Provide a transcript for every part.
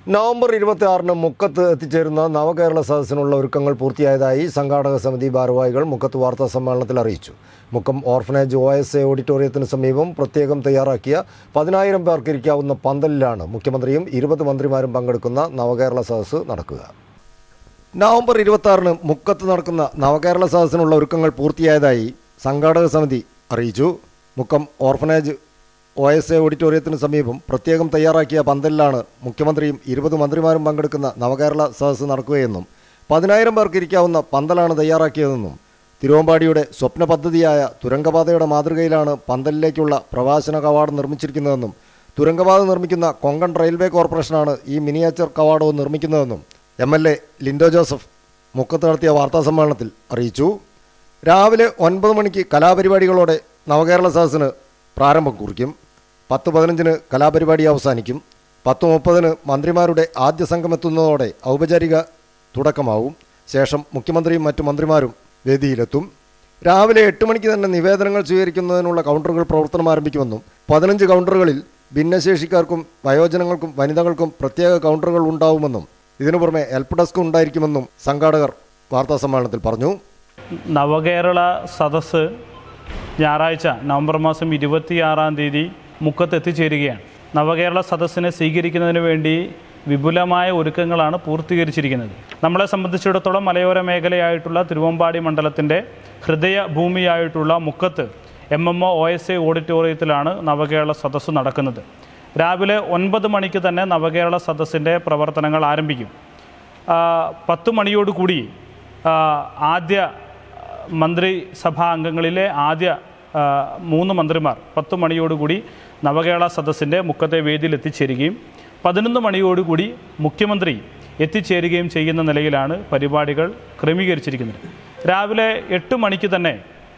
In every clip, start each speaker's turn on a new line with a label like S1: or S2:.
S1: November ഇരുപത്തി ആറിന് മുക്കത്ത് എത്തിച്ചേരുന്ന നവകേരള സദസ്സിനുള്ള ഒരുക്കങ്ങൾ പൂർത്തിയായതായി സംഘാടക സമിതി ഭാരവാഹികൾ മുക്കത്ത് വാർത്താ സമ്മേളനത്തിൽ അറിയിച്ചു Mukkam orphanage O S A ഓഡിറ്റോറിയത്തിന് സമീപം പ്രത്യേകം തയ്യാറാക്കിയ പതിനായിരം പേർക്ക് ഇരിക്കാവുന്ന പന്തലിലാണ് മുഖ്യമന്ത്രിയും ഇരുപത് മന്ത്രിമാരും പങ്കെടുക്കുന്ന നവകേരള സദസ്സ് നടക്കുക നവംബർ ഇരുപത്തി ആറിന് മുക്കത്ത് നടക്കുന്ന നവകേരള സദസ്സിനുള്ള ഒരുക്കങ്ങൾ പൂർത്തിയായതായി സംഘാടക സമിതി അറിയിച്ചു Mukkam orphanage O S A ഓഡിറ്റോറിയത്തിന് സമീപം പ്രത്യേകം തയ്യാറാക്കിയ പന്തലിലാണ് മുഖ്യമന്ത്രിയും ഇരുപത് മന്ത്രിമാരും പങ്കെടുക്കുന്ന നവകേരള സദസ്സ് നടക്കുകയെന്നും പതിനായിരം പേർക്ക് ഇരിക്കാവുന്ന പന്തലാണ് തയ്യാറാക്കിയതെന്നും തിരുവമ്പാടിയുടെ സ്വപ്ന പദ്ധതിയായ തുരങ്കപാതയുടെ മാതൃകയിലാണ് പന്തലിലേക്കുള്ള പ്രവാസന കവാടം നിർമ്മിച്ചിരിക്കുന്നതെന്നും തുരങ്കപാത നിർമ്മിക്കുന്ന കൊങ്കൺ റെയിൽവേ കോർപ്പറേഷനാണ് ഈ മിനിയേച്ചർ കവാടവും നിർമ്മിക്കുന്നതെന്നും M L A Lindo Joseph മുക്കത്ത് നടത്തിയ വാർത്താ സമ്മേളനത്തിൽ അറിയിച്ചു രാവിലെ ഒൻപത് മണിക്ക് കലാപരിപാടികളോടെ നവകേരള സദസ്സിന് പ്രാരംഭം കുറിക്കും പത്ത് പതിനഞ്ചിന് കലാപരിപാടി അവസാനിക്കും പത്ത് മുപ്പതിന് മന്ത്രിമാരുടെ ആദ്യ സംഘം എത്തുന്നതോടെ ഔപചാരിക തുടക്കമാവും ശേഷം മുഖ്യമന്ത്രിയും മറ്റു മന്ത്രിമാരും വേദിയിലെത്തും രാവിലെ എട്ട് മണിക്ക് തന്നെ നിവേദനങ്ങൾ സ്വീകരിക്കുന്നതിനുള്ള കൗണ്ടറുകൾ പ്രവർത്തനം ആരംഭിക്കുമെന്നും പതിനഞ്ച് കൗണ്ടറുകളിൽ ഭിന്നശേഷിക്കാർക്കും വയോജനങ്ങൾക്കും വനിതകൾക്കും പ്രത്യേക കൗണ്ടറുകൾ ഉണ്ടാവുമെന്നും ഇതിനു പുറമെ ഹെൽപ്പ് ഡെസ്ക് ഉണ്ടായിരിക്കുമെന്നും സംഘാടകർ വാർത്താ സമ്മേളനത്തിൽ പറഞ്ഞു
S2: നവകേരള സദസ്സ് ഞായറാഴ്ച നവംബർ മാസം ഇരുപത്തിയാറാം തീയതി മുക്കത്ത് എത്തിച്ചേരുകയാണ് നവകേരള സദസ്സിനെ സ്വീകരിക്കുന്നതിന് വേണ്ടി വിപുലമായ ഒരുക്കങ്ങളാണ് പൂർത്തീകരിച്ചിരിക്കുന്നത് നമ്മളെ സംബന്ധിച്ചിടത്തോളം മലയോര മേഖലയായിട്ടുള്ള തിരുവമ്പാടി മണ്ഡലത്തിൻ്റെ ഹൃദയഭൂമിയായിട്ടുള്ള മുക്കത്ത് M M O O S A ഓഡിറ്റോറിയത്തിലാണ് നവകേരള സദസ്സ് നടക്കുന്നത് രാവിലെ ഒൻപത് മണിക്ക് തന്നെ നവകേരള സദസ്സിൻ്റെ പ്രവർത്തനങ്ങൾ ആരംഭിക്കും ആ, പത്ത് മണിയോടുകൂടി ആ, ആദ്യ മന്ത്രിസഭാ അംഗങ്ങളിലെ ആദ്യ ആ, മൂന്ന് മന്ത്രിമാർ പത്ത് മണിയോടുകൂടി നവകേരള സദസ്സിൻ്റെ മുക്കത്തെ വേദിയിൽ എത്തിച്ചേരുകയും പതിനൊന്ന് മണിയോടുകൂടി മുഖ്യമന്ത്രി എത്തിച്ചേരുകയും ചെയ്യുന്ന നിലയിലാണ് പരിപാടികൾ ക്രമീകരിച്ചിരിക്കുന്നത് രാവിലെ എട്ട് മണിക്ക് തന്നെ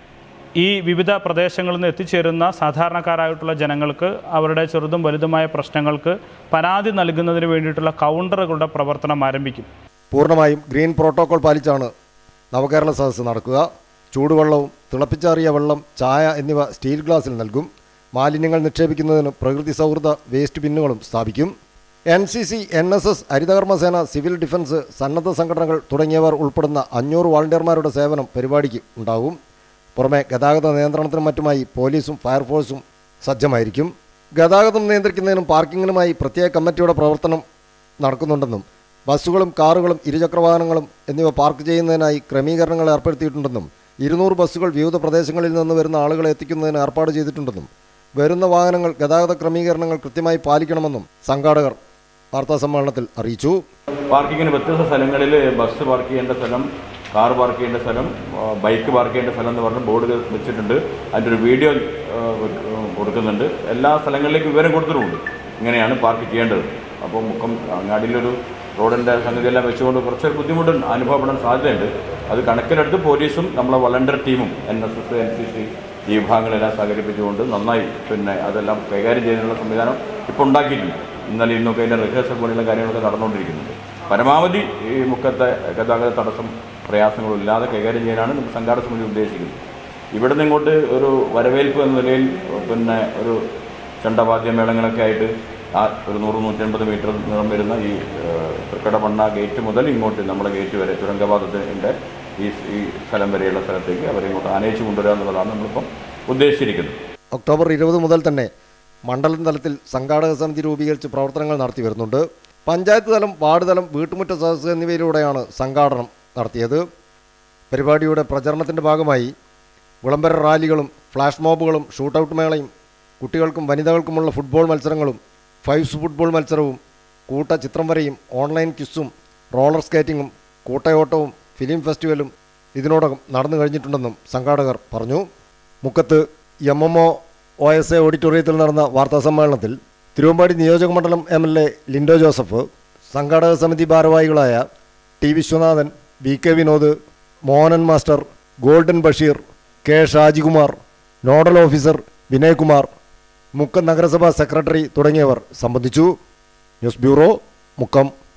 S2: ഈ വിവിധ പ്രദേശങ്ങളിൽ നിന്ന് എത്തിച്ചേരുന്ന സാധാരണക്കാരായിട്ടുള്ള ജനങ്ങൾക്ക് അവരുടെ ചെറുതും വലുതുമായ പ്രശ്നങ്ങൾക്ക് പരാതി നൽകുന്നതിന് വേണ്ടിയിട്ടുള്ള കൗണ്ടറുകളുടെ പ്രവർത്തനം ആരംഭിക്കും
S1: പൂർണ്ണമായും ഗ്രീൻ പ്രോട്ടോകോൾ പാലിച്ചാണ് നവകേരള സദസ്സ് നടക്കുക ചൂടുവെള്ളവും തിളപ്പിച്ചാറിയ വെള്ളം ചായ എന്നിവ സ്റ്റീൽ ഗ്ലാസ്സിൽ നൽകും മാലിന്യങ്ങൾ നിക്ഷേപിക്കുന്നതിന് പ്രകൃതി സൗഹൃദ വേസ്റ്റ് ബിന്നുകളും സ്ഥാപിക്കും N C C N S S Harithakarmasena civil defence സന്നദ്ധ സംഘടനകൾ തുടങ്ങിയവർ ഉൾപ്പെടുന്ന അഞ്ഞൂറ് വാളണ്ടിയർമാരുടെ സേവനം പരിപാടിക്ക് ഉണ്ടാകും പുറമെ ഗതാഗത നിയന്ത്രണത്തിനും മറ്റുമായി പോലീസും ഫയർഫോഴ്സും സജ്ജമായിരിക്കും ഗതാഗതം നിയന്ത്രിക്കുന്നതിനും പാർക്കിങ്ങിനുമായി പ്രത്യേക കമ്മിറ്റിയുടെ പ്രവർത്തനം നടക്കുന്നുണ്ടെന്നും ബസ്സുകളും കാറുകളും ഇരുചക്രവാഹനങ്ങളും എന്നിവ പാർക്ക് ചെയ്യുന്നതിനായി ക്രമീകരണങ്ങൾ ഏർപ്പെടുത്തിയിട്ടുണ്ടെന്നും ഇരുന്നൂറ് ബസ്സുകൾ വിവിധ പ്രദേശങ്ങളിൽ നിന്ന് വരുന്ന ആളുകളെ എത്തിക്കുന്നതിന് ഏർപ്പാട് ചെയ്തിട്ടുണ്ടെന്നും വരുന്ന വാഹനങ്ങൾ ഗതാഗത ക്രമീകരണങ്ങൾ കൃത്യമായി പാലിക്കണമെന്നും സംഘാടകർ വാർത്താസമ്മേളനത്തിൽ അറിയിച്ചു
S3: പാർക്കിങ്ങിന് വ്യത്യസ്ത സ്ഥലങ്ങളിൽ ബസ് പാർക്ക് ചെയ്യേണ്ട സ്ഥലം കാർ പാർക്ക് ചെയ്യേണ്ട സ്ഥലം ആ, ബൈക്ക് പാർക്ക് ചെയ്യേണ്ട സ്ഥലം എന്ന് പറഞ്ഞ് ബോർഡ് വെച്ചിട്ടുണ്ട് അതിൻ്റെ ഒരു വീഡിയോ ആ, വെക്ക്- കൊടുക്കുന്നുണ്ട് എല്ലാ സ്ഥലങ്ങളിലേക്കും വിവരം കൊടുത്തിട്ടുമുണ്ട് ഇങ്ങനെയാണ് പാർക്ക് ചെയ്യേണ്ടത് അപ്പോൾ മുക്കം അങ്ങാടിയിലൊരു റോഡിൻ്റെ സംഗതിയെല്ലാം വെച്ചുകൊണ്ട് കുറച്ചൊരു ബുദ്ധിമുട്ട് അനുഭവപ്പെടാൻ സാധ്യതയുണ്ട് അത് കണക്കിലെടുത്ത് പോലീസും നമ്മളെ വളണ്ടിയർ ടീമും N S S N C C ഈ വിഭാഗങ്ങളെല്ലാം സഹകരിപ്പിച്ചുകൊണ്ട് നന്നായി പിന്നെ അതെല്ലാം കൈകാര്യം ചെയ്യുന്നതിനുള്ള സംവിധാനം ഇപ്പോൾ ഉണ്ടാക്കിയിട്ടുണ്ട് ഇന്നലെ ഇന്നൊക്കെ അതിൻ്റെ റിഹേഴ്സൽ പോലെയുള്ള കാര്യങ്ങളൊക്കെ നടന്നുകൊണ്ടിരിക്കുന്നുണ്ട് പരമാവധി ഈ മുക്കത്തെ ഗതാഗത തടസ്സം പ്രയാസങ്ങളില്ലാതെ കൈകാര്യം ചെയ്യാനാണ് നമ്മൾ സംഘാടക സമിതി ഉദ്ദേശിക്കുന്നത് ഇവിടെ നിന്ന് ഇങ്ങോട്ട് ഒരു വരവേൽപ്പ് എന്ന നിലയിൽ പിന്നെ ഒരു ചണ്ടവാദ്യമേളങ്ങളൊക്കെ ആയിട്ട് ആ ഒരു നൂറ് നൂറ്റൻപത് മീറ്റർ നീളം വരുന്ന ഈ ഏഹ്, തൃക്കടമണ്ണ ഗേറ്റ് മുതൽ ഇങ്ങോട്ട് നമ്മുടെ ഗേറ്റ് വരെ തുരങ്കപാതത്തിൻ്റെ ഈ ഈ സ്ഥലം വരെയുള്ള സ്ഥലത്തേക്ക് അവരെ ഇങ്ങോട്ട് ആനയിച്ചു കൊണ്ടുവരിക എന്നുള്ളതാണ് നമ്മളിപ്പം ഉദ്ദേശിച്ചിരിക്കുന്നത്
S1: ഒക്ടോബർ ഇരുപത് മുതൽ തന്നെ മണ്ഡലം തലത്തിൽ സംഘാടക സമിതി രൂപീകരിച്ച് പ്രവർത്തനങ്ങൾ നടത്തി വരുന്നുണ്ട് പഞ്ചായത്ത് തലം വാർഡ് തലം വീട്ടുമുറ്റ സദസ്സ് എന്നിവയിലൂടെയാണ് സംഘാടനം നടത്തിയത് പരിപാടിയുടെ പ്രചരണത്തിൻ്റെ ഭാഗമായി വിളംബര റാലികളും ഫ്ലാഷ് മോബുകളും ഷൂട്ടൗട്ട് മേളയും കുട്ടികൾക്കും വനിതകൾക്കുമുള്ള ഫുട്ബോൾ മത്സരങ്ങളും ഫൈവ്സ് ഫുട്ബോൾ മത്സരവും കൂട്ട ചിത്രം വരയും ഓൺലൈൻ ക്വിസും റോളർ സ്കേറ്റിങ്ങും കൂട്ടയോട്ടവും ഫിലിം ഫെസ്റ്റിവലും ഇതിനോടകം നടന്നു കഴിഞ്ഞിട്ടുണ്ടെന്നും സംഘാടകർ പറഞ്ഞു മുക്കത്ത് M M O O S A ഓഡിറ്റോറിയത്തിൽ നടന്ന വാർത്താ സമ്മേളനത്തിൽ തിരുവമ്പാടി നിയോജക മണ്ഡലം M L A Lindo Joseph സംഘാടക സമിതി ഭാരവാഹികളായ T Viswanathan V K Vinod Mohanan master golden Basheer K Shajikumar nodal officer Vinaykumar Mukkam നഗരസഭാ സെക്രട്ടറി തുടങ്ങിയവർ സംബന്ധിച്ചു ന്യൂസ് ബ്യൂറോ മുക്കം